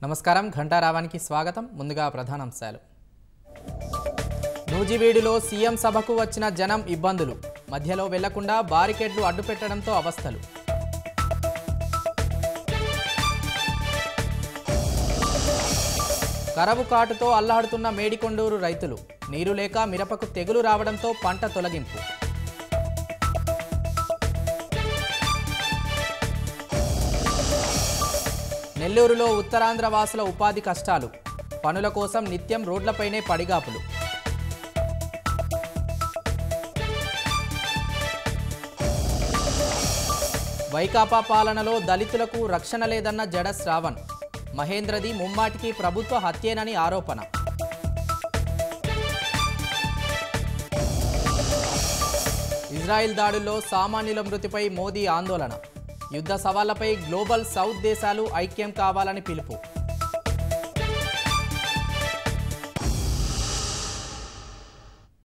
నమస్కారం ఘంటారావానికి స్వాగతం ముందుగా ప్రధానాంశాలు నూజివీడులో సీఎం సభకు వచ్చిన జనం ఇబ్బందులు మధ్యలో వెళ్లకుండా బారికేడ్లు అడ్డుపెట్టడంతో అవస్థలు కరవు కాటుతో అల్లాడుతున్న మేడికొండూరు రైతులు నీరు లేక మిరపకు తెగులు రావడంతో పంట తొలగింపు నెల్లూరులో ఉత్తరాంధ్ర వాసుల ఉపాధి కష్టాలు పనుల కోసం నిత్యం రోడ్లపైనే పడిగాపులు వైకాపా పాలనలో దళితులకు రక్షణ లేదన్న జడ శ్రావణ్ మహేంద్రది ముమ్మాటికి ప్రభుత్వ హత్యేనని ఆరోపణ ఇజ్రాయిల్ దాడుల్లో సామాన్యుల మృతిపై మోదీ ఆందోళన యుద్ధ సవాళ్లపై గ్లోబల్ సౌత్ దేశాలు ఐక్యం కావాలని పిలుపు